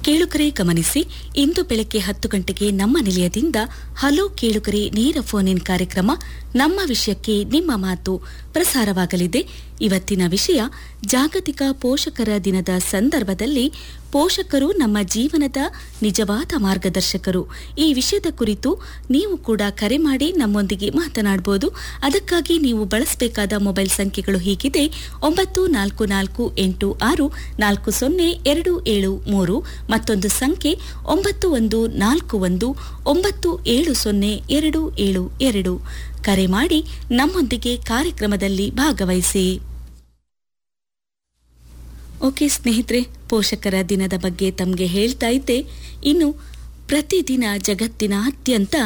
ಕೇಳುಗರೆ ಗಮನಿಸಿ ಇಂದು ಬೆಳಗ್ಗೆ ಹತ್ತು ಗಂಟೆಗೆ ನಮ್ಮ ನಿಲಯದಿಂದ ಹಲೋ ಕೇಳುಗರೆ ನೇರ ಫೋನ್ ಇನ್ ಕಾರ್ಯಕ್ರಮ ನಮ್ಮ ವಿಷಯಕ್ಕೆ ನಿಮ್ಮ ಮಾತು ಪ್ರಸಾರವಾಗಲಿದೆ ಇವತ್ತಿನ ವಿಷಯ ಜಾಗತಿಕ ಪೋಷಕರ ದಿನದ ಸಂದರ್ಭದಲ್ಲಿ ಪೋಷಕರು ನಮ್ಮ ಜೀವನದ ನಿಜವಾದ ಮಾರ್ಗದರ್ಶಕರು ಈ ವಿಷಯದ ಕುರಿತು ನೀವು ಕೂಡ ಕರೆ ಮಾಡಿ ನಮ್ಮೊಂದಿಗೆ ಮಾತನಾಡಬಹುದು ಅದಕ್ಕಾಗಿ ನೀವು ಬಳಸಬೇಕಾದ ಮೊಬೈಲ್ ಸಂಖ್ಯೆಗಳು ಹೀಗಿದೆ ಒಂಬತ್ತು ನಾಲ್ಕು ನಾಲ್ಕು ಎಂಟು ಆರು ನಾಲ್ಕು ಸೊನ್ನೆ ಎರಡು ಏಳು ಮೂರು ಮತ್ತೊಂದು ಸಂಖ್ಯೆ ಒಂಬತ್ತು ಒಂದು ನಾಲ್ಕು ಒಂದು ಒಂಬತ್ತು ಏಳು ಸೊನ್ನೆ ಎರಡು ಏಳು ಎರಡು ಕರೆ ಮಾಡಿ ನಮ್ಮೊಂದಿಗೆ ಕಾರ್ಯಕ್ರಮದಲ್ಲಿ ಭಾಗವಹಿಸಿ ಓಕೆ ಸ್ನೇಹಿತರೆ ಪೋಷಕರ ದಿನದ ಬಗ್ಗೆ ತಮಗೆ ಹೇಳ್ತಾ ಇದ್ದೆ ಇನ್ನು ಪ್ರತಿದಿನ ಜಗತ್ತಿನ ಅತ್ಯಂತ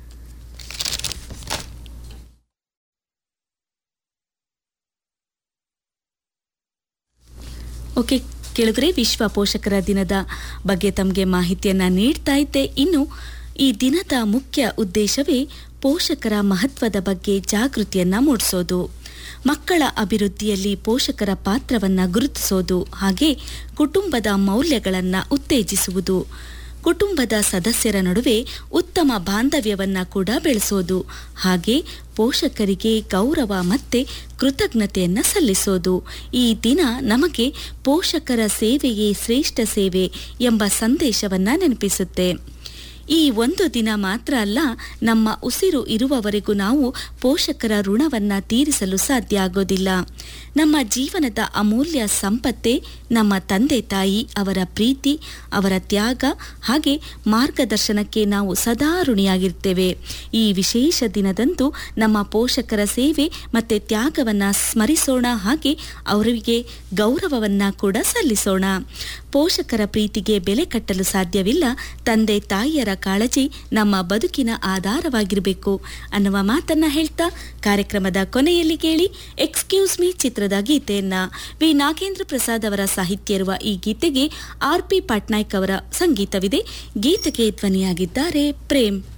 ಓಕೆ ಕೇಳಿದ್ರೆ ವಿಶ್ವ ಪೋಷಕರ ದಿನದ ಬಗ್ಗೆ ತಮಗೆ ಮಾಹಿತಿಯನ್ನ ನೀಡ್ತಾ ಇದ್ದೆ ಇನ್ನು ಈ ದಿನದ ಮುಖ್ಯ ಉದ್ದೇಶವೇ ಪೋಷಕರ ಮಹತ್ವದ ಬಗ್ಗೆ ಜಾಗೃತಿಯನ್ನ ಮೂಡಿಸೋದು ಮಕ್ಕಳ ಅಭಿವೃದ್ಧಿಯಲ್ಲಿ ಪೋಷಕರ ಪಾತ್ರವನ್ನ ಗುರುತಿಸೋದು ಹಾಗೆ ಕುಟುಂಬದ ಮೌಲ್ಯಗಳನ್ನು ಉತ್ತೇಜಿಸುವುದು ಕುಟುಂಬದ ಸದಸ್ಯರ ನಡುವೆ ಉತ್ತಮ ಬಾಂಧವ್ಯವನ್ನ ಕೂಡ ಬೆಳೆಸೋದು ಹಾಗೆ ಪೋಷಕರಿಗೆ ಗೌರವ ಮತ್ತೆ ಕೃತಜ್ಞತೆಯನ್ನ ಸಲ್ಲಿಸೋದು ಈ ದಿನ ನಮಗೆ ಪೋಷಕರ ಸೇವೆಯೇ ಶ್ರೇಷ್ಠ ಸೇವೆ ಎಂಬ ಸಂದೇಶವನ್ನ ನೆನಪಿಸುತ್ತೆ ಈ ಒಂದು ದಿನ ಮಾತ್ರ ಅಲ್ಲ ನಮ್ಮ ಉಸಿರು ಇರುವವರೆಗೂ ನಾವು ಪೋಷಕರ ಋಣವನ್ನ ತೀರಿಸಲು ಸಾಧ್ಯ ಆಗೋದಿಲ್ಲ ನಮ್ಮ ಜೀವನದ ಅಮೂಲ್ಯ ಸಂಪತ್ತೇ ನಮ್ಮ ತಂದೆ ತಾಯಿ ಅವರ ಪ್ರೀತಿ ಅವರ ತ್ಯಾಗ ಹಾಗೆ ಮಾರ್ಗದರ್ಶನಕ್ಕೆ ನಾವು ಸದಾ ಋಣಿಯಾಗಿರ್ತೇವೆ ಈ ವಿಶೇಷ ದಿನದಂದು ನಮ್ಮ ಪೋಷಕರ ಸೇವೆ ಮತ್ತೆ ತ್ಯಾಗವನ್ನ ಸ್ಮರಿಸೋಣ ಹಾಗೆ ಅವರಿಗೆ ಗೌರವವನ್ನ ಕೂಡ ಸಲ್ಲಿಸೋಣ ಪೋಷಕರ ಪ್ರೀತಿಗೆ ಬೆಲೆ ಕಟ್ಟಲು ಸಾಧ್ಯವಿಲ್ಲ ತಂದೆ ತಾಯಿಯರ ಕಾಳಜಿ ನಮ್ಮ ಬದುಕಿನ ಆಧಾರವಾಗಿರಬೇಕು ಅನ್ನುವ ಮಾತನ್ನ ಹೇಳ್ತಾ ಕಾರ್ಯಕ್ರಮದ ಕೊನೆಯಲ್ಲಿ ಕೇಳಿ ಎಕ್ಸ್ಕ್ಯೂಸ್ ಮೀ ಚಿತ್ರದ ಗೀತೆಯನ್ನ ವಿ ನಾಗೇಂದ್ರ ಪ್ರಸಾದ್ ಅವರ ಸಾಹಿತ್ಯ ಇರುವ ಈ ಗೀತೆಗೆ ಆರ್ ಪಿ ಪಟ್ನಾಯಕ್ ಅವರ ಸಂಗೀತವಿದೆ ಗೀತೆಗೆ ಧ್ವನಿಯಾಗಿದ್ದಾರೆ ಪ್ರೇಮ್